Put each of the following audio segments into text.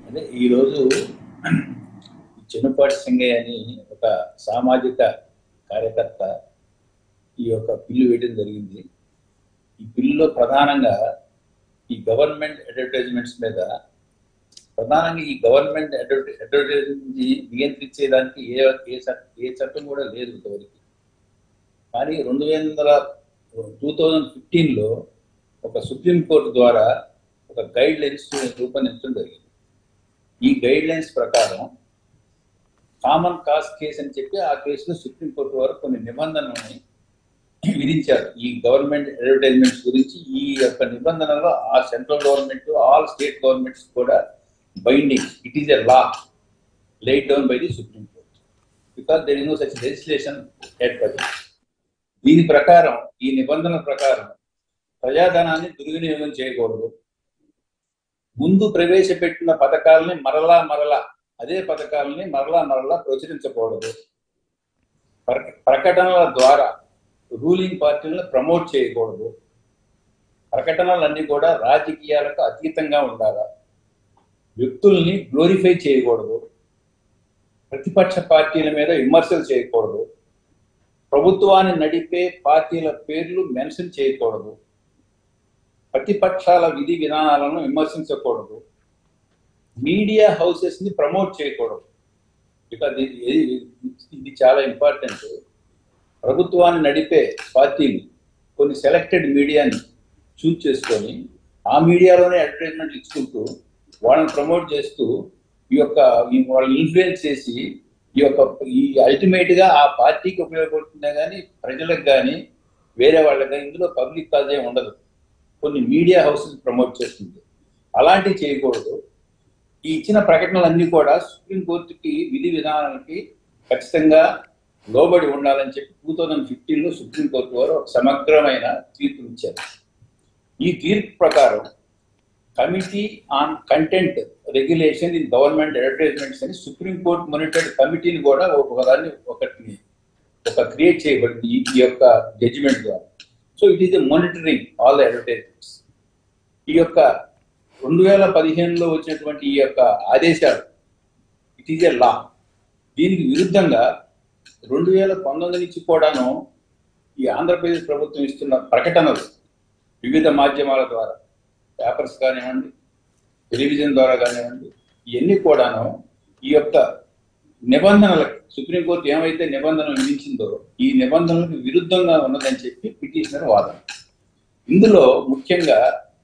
అదే ఈరోజు చిన్నపాటి సింగయ్య అని ఒక సామాజిక కార్యకర్త ఈ యొక్క బిల్లు వేయడం జరిగింది ఈ బిల్లులో ప్రధానంగా ఈ గవర్నమెంట్ అడ్వర్టైజ్మెంట్స్ మీద ప్రధానంగా ఈ గవర్నమెంట్ అడ్వర్టైజ్మెంట్ నియంత్రించేదానికి ఏ ఏ చట్టం ఏ చట్టం కూడా లేదు ఇంతవరకు కానీ రెండు వేల టూ థౌజండ్ ఫిఫ్టీన్లో ఒక సుప్రీంకోర్టు ద్వారా ఒక గైడ్ లైన్స్ రూపొందించడం జరిగింది ఈ గైడ్ లైన్స్ ప్రకారం కామన్ కాస్ట్ కేసు అని చెప్పి ఆ కేసులో సుప్రీంకోర్టు వారు కొన్ని నిబంధనలని విధించారు ఈ గవర్నమెంట్ అడ్వర్టైజ్మెంట్స్ గురించి ఈ యొక్క నిబంధనలో ఆ central government all state governments కూడా binding it is a law laid down by the Supreme Court because there is no such legislation at present. దీని ప్రకారం ఈ నిబంధన ప్రకారం ప్రజాధనాన్ని దుర్వినియోగం చేయకూడదు ముందు ప్రవేశపెట్టిన పథకాలని మరలా మరలా అదే పథకాలని మరలా మరలా ప్రచురించకూడదు ప్ర- ప్రకటనల ద్వారా రూలింగ్ పార్టీలను ప్రమోట్ చేయకూడదు ప్రకటనలన్నీ కూడా రాజకీయాలకు అతీతంగా ఉండాలి వ్యక్తుల్ని గ్లోరిఫై చేయకూడదు ప్రతిపక్ష పార్టీల మీద విమర్శలు చేయకూడదు ప్రభుత్వాన్ని నడిపే పార్టీల పేర్లు మెన్షన్ చేయకూడదు ప్రతిపక్షాల విధి విధానాలను విమర్శించకూడదు మీడియా హౌసెస్ ని ప్రమోట్ చేయకూడదు బికాజ్ ఇది ఇది చాలా ఇంపార్టెంట్ ప్రభుత్వాన్ని నడిపే పార్టీలు కొన్ని సెలెక్టెడ్ మీడియాని చూస్ చేసుకొని ఆ మీడియాలోనే అడ్వర్టైజ్మెంట్ ఇచ్చుకుంటూ వాళ్ళని ప్రమోట్ చేస్తూ ఈ యొక్క ఈ వాళ్ళని ఇన్ఫ్లుయెన్స్ చేసి ఈ యొక్క ఈ అల్టిమేట్ గా ఆ పార్టీకి ఉపయోగపడుతుందే కానీ ప్రజలకు కానీ వేరే వాళ్ళకి కానీ ఇందులో పబ్లిక్ కాజ్ ఏమి ఉండదు కొన్ని మీడియా హౌసెస్ ప్రమోట్ చేస్తుంది అలాంటివి చేయకూడదు ఈ ఇచ్చిన ప్రకటనలన్నీ కూడా సుప్రీంకోర్టుకి విధి విధానానికి ఖచ్చితంగా లోబడి ఉండాలని చెప్పి టూ థౌజండ్ ఫిఫ్టీన్ లో సుప్రీంకోర్టు వారు ఒక సమగ్రమైన తీర్పు ఇచ్చారు ఈ తీర్పు ప్రకారం committee on content regulation in government advertisements అని సుప్రీంకోర్టు మానిటర్డ్ కమిటీని కూడా ఒకదాన్ని ఒకటి ఒక క్రియేట్ చేయబడింది ఈ ఈ యొక్క జడ్జిమెంట్ ద్వారా so it is the monitoring all the advertisements ఈ యొక్క రెండు వేల పదిహేనులో వచ్చినటువంటి ఈ యొక్క ఆదేశాలు ఇట్ ఈజ్ ఎ లా దీనికి విరుద్ధంగా రెండు వేల పంతొమ్మిది నుంచి కూడాను ఈ ఆంధ్రప్రదేశ్ ప్రభుత్వం ఇస్తున్న ప్రకటనలు వివిధ మాధ్యమాల ద్వారా పేపర్స్ కానివ్వండి టెలివిజన్ ద్వారా కానివ్వండి ఇవన్నీ కూడాను ఈ యొక్క నిబంధనలకు సుప్రీంకోర్టు ఏమైతే నిబంధనలు విధించిందో ఈ నిబంధనలకు విరుద్ధంగా ఉన్నదని చెప్పి పిటిషనర్ వాదన ఇందులో ముఖ్యంగా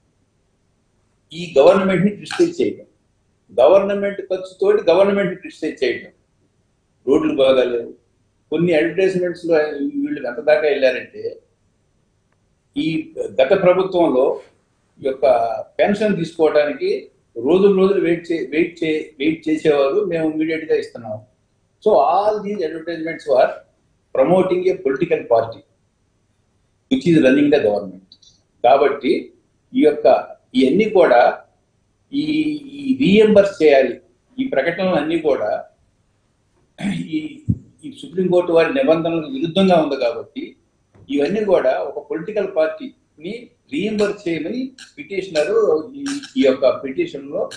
ఈ గవర్నమెంట్ ని క్రిటిసైజ్ చేయడం గవర్నమెంట్ ఖర్చుతోటి గవర్నమెంట్ ని క్రిటిసైజ్ చేయడం రోడ్లు బాగాలేవు కొన్ని అడ్వర్టైజ్మెంట్స్ లో వీళ్ళు ఎంత దాకా వెళ్ళారంటే ఈ గత ప్రభుత్వంలో ఈ యొక్క పెన్షన్ తీసుకోవడానికి రోజులు రోజులు వెయిట్ చే వెయిట్ చే వెయిట్ చేసేవారు మేము ఇమీడియట్ గా ఇస్తున్నాం so all these advertisements are promoting a political party which is running the government కాబట్టి ఈ యొక్క ఇవన్నీ కూడా ఈ ఈ రీఎంబర్స్ చేయాలి ఈ ప్రకటనలు అన్నీ కూడా ఈ ఈ సుప్రీంకోర్టు వారి నిబంధనలకు విరుద్ధంగా ఉంది కాబట్టి ఇవన్నీ కూడా ఒక పొలిటికల్ పార్టీని రీఎంబర్స్ చేయమని పిటిషనర్ ఈ ఈ యొక్క పిటిషన్ లో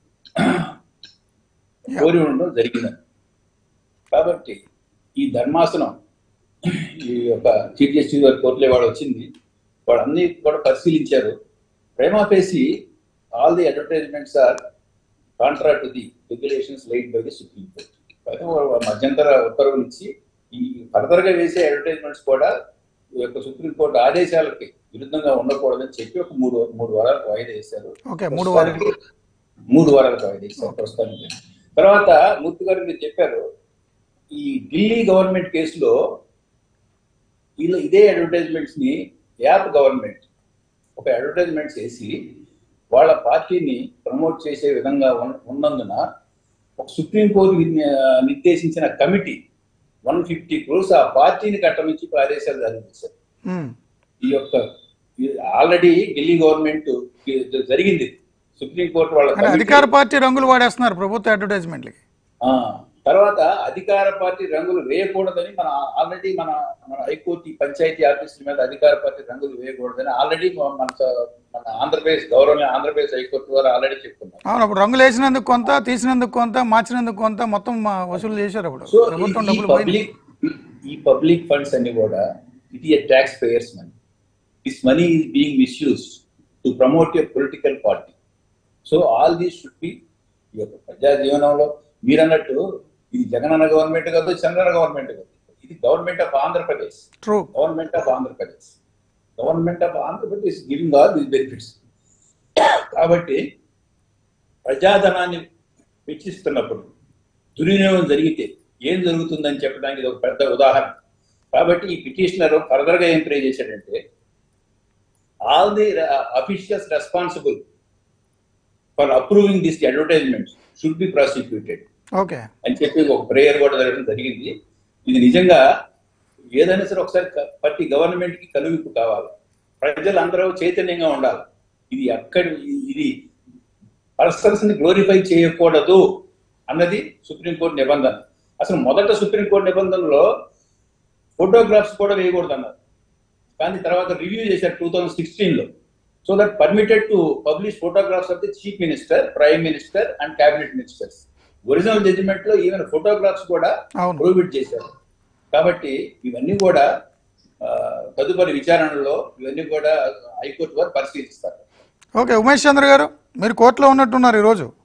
కోరి ఉండడం జరిగింది కాబట్టి ఈ ధర్మాసనం ఈ యొక్క చీఫ్ జస్టిస్ గారి కోర్టులో వాడు వచ్చింది వాడు అన్ని కూడా పరిశీలించారు prima facie all the advertisements are contra to the regulations laid by the Supreme Court అయితే వాళ్ళు మధ్యంతర ఉత్తర్వులు ఇచ్చి ఈ ఫర్దర్ గా వేసే అడ్వర్టైజ్మెంట్స్ కూడా ఈ యొక్క సుప్రీం కోర్టు ఆదేశాలకి విరుద్ధంగా ఉండకూడదని చెప్పి ఒక మూడు మూడు వారాలకు వాయిదా వేశారు ఓకే మూడు వారాలు ప్రస్తుతానికి మూడు వారాలకు వాయిదా వేశారు ప్రస్తుతానికి తర్వాత మూర్తి గారు మీరు చెప్పారు ఈ ఢిల్లీ గవర్నమెంట్ కేసులో వీళ్ళు ఇదే అడ్వర్టైజ్మెంట్స్ ని యాప్ గవర్నమెంట్ ఒక అడ్వర్టైజ్మెంట్స్ వేసి వాళ్ళ పార్టీని ప్రమోట్ చేసే విధంగా ఉన్న- ఉన్నందున ఒక సుప్రీంకోర్టు నిర్దేశించిన కమిటీ వన్ ఫిఫ్టీ క్రోర్స్ ఆ పార్టీని కట్టమించి ఆదేశాలు జారీ చేశారు ఉమ్. ఈ యొక్క ఆల్రెడీ ఢిల్లీ గవర్నమెంట్ జరిగింది సుప్రీంకోర్టు వాళ్ళ అంటే కమిటీ- అధికార పార్టీ రంగులు వాడేస్తున్నారు ప్రభుత్వ అడ్వర్టైజ్మెంట్లకి ఆ, తర్వాత అధికార పార్టీ రంగులు వేయకూడదని మన ఆల్రెడీ మన మన హైకోర్టు ఈ పంచాయతీ ఆఫీసుల మీద అధికార పార్టీ రంగులు వేయకూడదని ఆల్రెడీ మన మన ఆంధ్రప్రదేశ్ గౌరవనీయ ఆంధ్రప్రదేశ్ హైకోర్టు ద్వారా ఆల్రెడీ చెప్తున్నారు అవును అప్పుడు రంగులు వేసినందుకు కొంత తీసినందుకు కొంత మార్చినందుకు కొంత మొత్తం మా వసూలు చేశారు అప్పుడు సో ప్రభుత్వం ఈ డబ్బులు పోయింది పబ్లిక్ ఈ పబ్లిక్ ఫండ్స్ అన్ని కూడా ఇట్ ఈ tax payers money this money is being misuse to promote a political party so all these should be ఈ యొక్క ప్రజా జీవనంలో మీరు అన్నట్టు ఇది జగనన్న గవర్నమెంట్ కాదు చంద్రన్న గవర్నమెంట్ కాదు ఇది government of Andhra Pradesh true government of Andhra Pradesh government of Andhra Pradesh giving all these benefits కాబట్టి ప్రజాధనాన్ని వెచ్చిస్తున్నప్పుడు దుర్వినియోగం జరిగితే ఏం జరుగుతుందని చెప్పడానికి ఇది ఒక పెద్ద ఉదాహరణ కాబట్టి ఈ పిటిషనర్ ఫర్దర్ గా ఏం ప్రే చేశాడంటే all the officials responsible for approving this advertisement should be prosecuted okay అని చెప్పి ఒక ప్రేయర్ కూడా జరగడం జరిగింది ఇది నిజంగా ఏదైనా సరే ఒకసారి క- ప్రతి గవర్నమెంట్ కి కలువిప్పు కావాలి ప్రజలందరూ చైతన్యంగా ఉండాలి ఇది అక్కడి ఇది పర్సన్స్ ని గ్లోరిఫై చేయకూడదు అన్నది సుప్రీంకోర్టు నిబంధన అసలు మొదట సుప్రీంకోర్టు నిబంధనలో ఫోటోగ్రాఫ్స్ కూడా వేయకూడదు అన్నారు కానీ తర్వాత రివ్యూ చేశారు టూ థౌజండ్ సిక్స్టీన్ లో so that permitted to publish photographs of the chief minister prime minister and cabinet ministers original judgement లో ఈవెన్ ఫోటోగ్రాఫ్స్ కూడా అవును ప్రొహిబిట్ చేశారు కాబట్టి ఇవన్నీ కూడా ఆ, తదుపరి విచారణలో ఇవన్నీ కూడా హైకోర్టు వారు పరిశీలిస్తారు ఓకే ఉమేష్ చంద్ర గారు మీరు కోర్టులో ఉన్నట్టున్నారు ఈరోజు